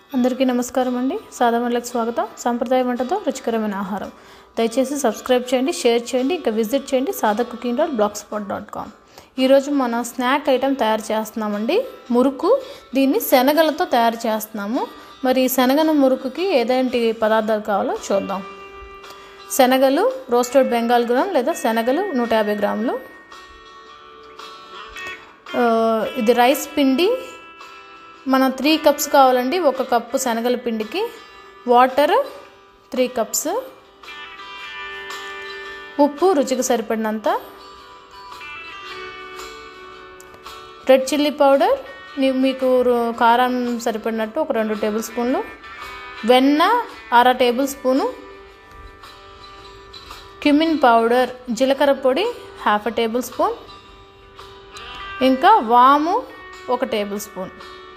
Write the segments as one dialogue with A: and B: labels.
A: అందరికీ నమస్కారం అండి సాదా వంటలకు స్వాగతం సాంప్రదాయ వంటతో రుచికరమైన ఆహారం దయచేసి సబ్స్క్రైబ్ చేయండి షేర్ చేయండి ఇంకా విజిట్ చేయండి Sada cooking dot blogspot dot com ఈరోజు మనం స్నాక్ ఐటెం తయారు చేస్తున్నామండి మురుకు దీన్ని శనగలతో తయారు చేస్తున్నాము మరి ఈ శనగల మురుకుకి ఏదేంటి పదార్థాలు కావాలో చూద్దాం శనగలు రోస్టెడ్ బెంగాల్ గ్రామ్ లేదా శనగలు నూట యాభై గ్రాములు ఆ, ఇది రైస్ పిండి మనం త్రీ కప్స్ కావాలండి ఒక కప్పు శనగల పిండికి వాటర్ త్రీ కప్స్ ఉప్పు రుచికి సరిపడినంత రెడ్ చిల్లీ పౌడర్ నీ- మీకు రు- కారం సరిపడినట్టు ఒక రెండు టేబుల్ స్పూన్లు వెన్న అర టేబుల్ స్పూను క్యుమిన్ పౌడర్ జీలకర్ర పొడి హాఫ్ అ టేబుల్ స్పూన్ ఇంకా వాము ఒక టేబుల్ స్పూన్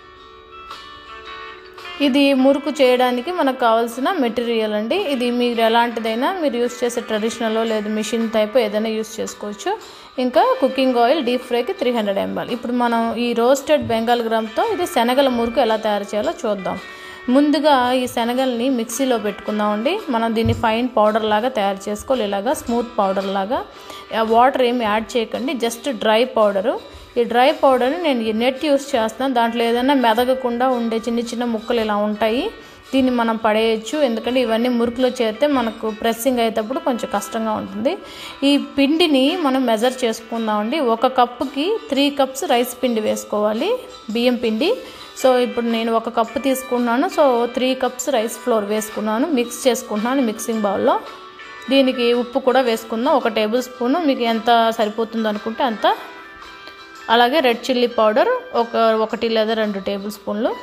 A: ఇది మురుకు చేయడానికి మనకు కావాల్సిన మెటీరియల్ అండి ఇది మీరు ఎలాంటిదైనా మీరు యూస్ చేసే ట్రెడిషనల్ లేదు మిషన్ టైప్ ఏదైనా యూస్ చేసుకోవచ్చు ఇంకా కుకింగ్ ఆయిల్ డీప్ ఫ్రైకి త్రీ హండ్రెడ్ ఎంఎల్ ఇప్పుడు మనం ఈ రోస్టెడ్ బెంగాల్ గ్రామ్తో ఇది శనగల మురుకు ఎలా తయారు చేయాలో చూద్దాం ముందుగా ఈ శనగల్ని మిక్సీలో పెట్టుకుందామండి మనం దీన్ని ఫైన్ పౌడర్ లాగా తయారు చేసుకోవాలి ఇలాగా స్మూత్ పౌడర్ లాగా ఆ వాటర్ ఏమి యాడ్ చేయకండి జస్ట్ డ్రై పౌడరు ఈ డ్రై పౌడర్ని నేను ఈ నెట్ యూస్ చేస్తున్నాను దాంట్లో ఏదైనా మెదగకుండా ఉండే చిన్న చిన్న ముక్కలు ఇలా ఉంటాయి దీన్ని మనం పడేయచ్చు ఎందుకంటే ఇవన్నీ మురుకులో చేరితే మనకు ప్రెస్సింగ్ అయ్యేటప్పుడు కొంచెం కష్టంగా ఉంటుంది ఈ పిండిని మనం మెజర్ చేసుకుందామండి ఒక కప్పుకి త్రీ కప్స్ రైస్ పిండి వేసుకోవాలి బియ్యం పిండి సో ఇప్పుడు నేను ఒక కప్పు తీసుకున్నాను so three cups rice flour వేసుకున్నాను మిక్స్ చేసుకుంటున్నాను మిక్సింగ్ బౌల్లో దీనికి ఉప్పు కూడా వేసుకుందాం ఒక టేబుల్ స్పూను మీకు ఎంత సరిపోతుందో అనుకుంటే అంత అలాగే రెడ్ చిల్లీ పౌడర్ ఒక ఒకటి లేదా రెండు టేబుల్ స్పూన్లు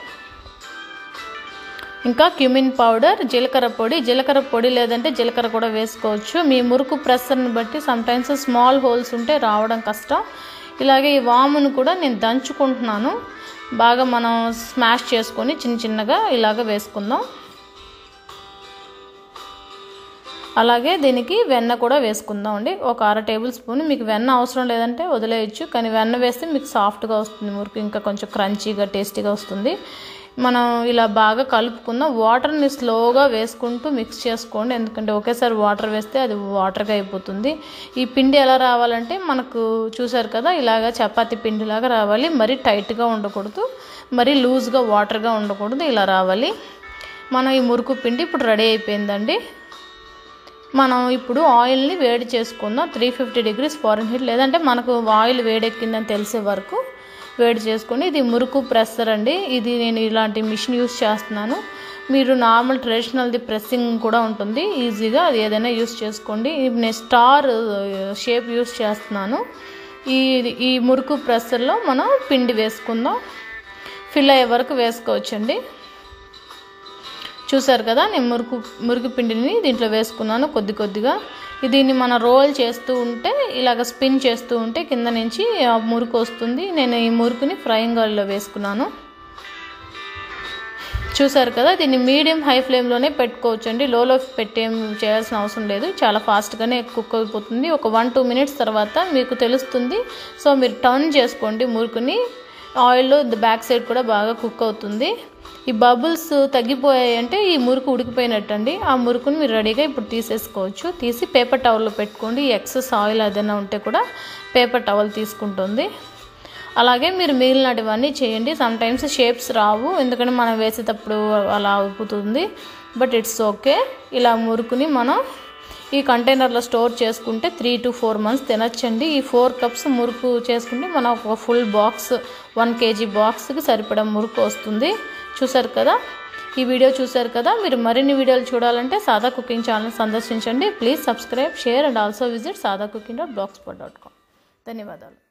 A: ఇంకా క్యుమిన్ పౌడర్ జీలకర్ర పొడి జీలకర్ర పొడి లేదంటే జీలకర్ర కూడా వేసుకోవచ్చు మీ మురుకు ప్రెషర్ని బట్టి సమ్టైమ్స్ స్మాల్ హోల్స్ ఉంటే రావడం కష్టం ఇలాగే ఈ వామును కూడా నేను దంచుకుంటున్నాను బాగా మనం స్మాష్ చేసుకొని చిన్న చిన్నగా ఇలాగ వేసుకుందాం అలాగే దీనికి వెన్న కూడా వేసుకుందాం అండి ఒక అర టేబుల్ స్పూన్ మీకు వెన్న అవసరం లేదంటే వదిలేయచ్చు కానీ వెన్న వేస్తే మీకు సాఫ్ట్గా వస్తుంది మురికి ఇంకా కొంచెం క్రంచీగా టేస్టీగా వస్తుంది మనం ఇలా బాగా కలుపుకుందాం వాటర్ని స్లోగా వేసుకుంటూ మిక్స్ చేసుకోండి ఎందుకంటే ఒకేసారి వాటర్ వేస్తే అది వాటర్గా అయిపోతుంది ఈ పిండి ఎలా రావాలంటే మనకు చూసారు కదా ఇలాగ చపాతీ పిండిలాగా రావాలి మరీ టైట్గా ఉండకూడదు మరీ లూజ్గా వాటర్గా ఉండకూడదు ఇలా రావాలి మనం ఈ మురుకు పిండి ఇప్పుడు రెడీ అయిపోయిందండి మనం ఇప్పుడు ఆయిల్ని వేడి చేసుకుందాం three fifty degrees Fahrenheit లేదంటే మనకు ఆయిల్ వేడెక్కిందని తెలిసే వరకు వేడి చేసుకొని ఇది మురుకు ప్రెస్సర్ అండి ఇది నేను ఇలాంటి మిషన్ యూస్ చేస్తున్నాను మీరు నార్మల్ ట్రెడిషనల్ది ప్రెస్సింగ్ కూడా ఉంటుంది ఈజీగా అది ఏదైనా యూస్ చేసుకోండి ఇది నేను స్టార్ షేప్ యూస్ చేస్తున్నాను ఈ ఈ మురుకు ప్రెస్సర్లో మనం పిండి వేసుకుందాం ఫిల్ అయ్యే వరకు వేసుకోవచ్చండి చూసారు కదా నేను మురుకు మురుకు పిండిని దీంట్లో వేసుకున్నాను కొద్ది కొద్దిగా దీన్ని మనం రోల్ చేస్తూ ఉంటే ఇలాగ స్పిన్ చేస్తూ ఉంటే కింద నుంచి ఆ మురుకు వస్తుంది నేను ఈ మురుకుని ఫ్రైయింగ్ ఆయిల్లో వేసుకున్నాను చూసారు కదా దీన్ని మీడియం హై ఫ్లేమ్లోనే పెట్టుకోవచ్చు అండి లోలో పెట్టేం చేయాల్సిన అవసరం లేదు చాలా ఫాస్ట్గానే కుక్ అయిపోతుంది ఒక వన్ టూ మినిట్స్ తర్వాత మీకు తెలుస్తుంది సో మీరు టర్న్ చేసుకోండి మురుకుని ఆయిల్లో బ్యాక్ సైడ్ కూడా బాగా కుక్ అవుతుంది ఈ బబుల్స్ తగ్గిపోయాయి అంటే ఈ మురుకు ఉడికిపోయినట్టు అండి ఆ మురుకుని మీరు రెడీగా ఇప్పుడు తీసేసుకోవచ్చు తీసి పేపర్ టవల్లో పెట్టుకోండి ఈ ఎక్సెస్ ఆయిల్ ఏదైనా ఉంటే కూడా పేపర్ టవల్ తీసుకుంటుంది అలాగే మీరు మిగిలినటివన్నీ చేయండి సమ్ టైమ్స్ షేప్స్ రావు ఎందుకంటే మనం వేసేటప్పుడు అలా ఉప్పుతుంది బట్ ఇట్స్ ఓకే ఇలా మురుకుని మనం ఈ కంటైనర్లో స్టోర్ చేసుకుంటే త్రీ టు ఫోర్ మంత్స్ తినచ్చండి ఈ ఫోర్ కప్స్ మురుకు చేసుకుంటే మనం ఒక ఫుల్ బాక్స్ వన్ కేజీ బాక్స్కి సరిపడా మురుకు వస్తుంది చూసారు కదా ఈ వీడియో చూసారు కదా మీరు మరిన్ని వీడియోలు చూడాలంటే సాదా కుకింగ్ ఛానల్ సందర్శించండి please subscribe share and also visit Sada cooking dot blogspot dot com ధన్యవాదాలు